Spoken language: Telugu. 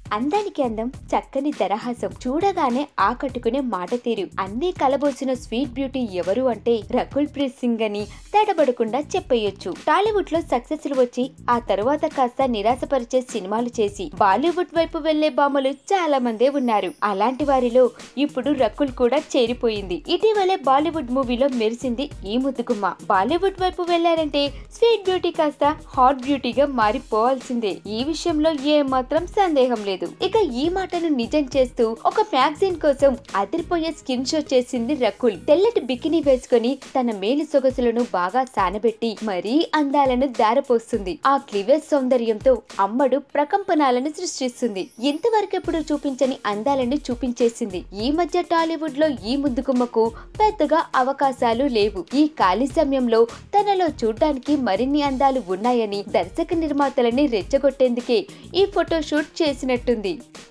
అందానికి అందం చక్కని దరహాసం చూడగానే ఆకట్టుకునే మాట తీరు అన్నీ కలబోసిన స్వీట్ బ్యూటీ ఎవరు అంటే రకుల్ ప్రీత్ సింగ్ అని తడబడకుండా చెప్పేయొచ్చు టాలీవుడ్ లో సక్సెస్ వచ్చి ఆ తరువాత కాస్త నిరాశపరిచే సినిమాలు చేసి బాలీవుడ్ వైపు వెళ్లే భామలు చాలా మందే ఉన్నారు అలాంటి వారిలో ఇప్పుడు రకుల్ కూడా చేరిపోయింది ఇటీవలే బాలీవుడ్ మూవీలో మెరిసింది ఈ ముద్దుగుమ్మ బాలీవుడ్ వైపు వెళ్లారంటే స్వీట్ బ్యూటీ కాస్త హాట్ బ్యూటీగా మారిపోవాల్సిందే ఈ విషయంలో ఏ మాత్రం సందేహం లేదు ఇక ఈ మాటను నిజం చేస్తూ ఒక మ్యాగజైన్ కోసం అదిరిపోయే స్కిన్ షో చేసింది రకుల్ తెల్లటి బికినీ వేసుకొని తన మేలు సొగసులను బాగా సానబెట్టి మరీ అందాలను దారపోస్తుంది ఆ క్లివేజ్ సౌందర్యంతో అమ్మడు ప్రకంపనాలను సృష్టిస్తుంది ఇంతవరకెప్పుడు చూపించని అందాలను చూపించేసింది ఈ మధ్య టాలీవుడ్ లో ఈ ముద్దుగుమ్మకు పెద్దగా అవకాశాలు లేవు ఈ ఖాళీ సమయంలో తనలో చూడ్డానికి మరిన్ని అందాలు ఉన్నాయని దర్శక నిర్మాతలని రెచ్చగొట్టేందుకే ఈ ఫోటో షూట్ చేసినట్టుంది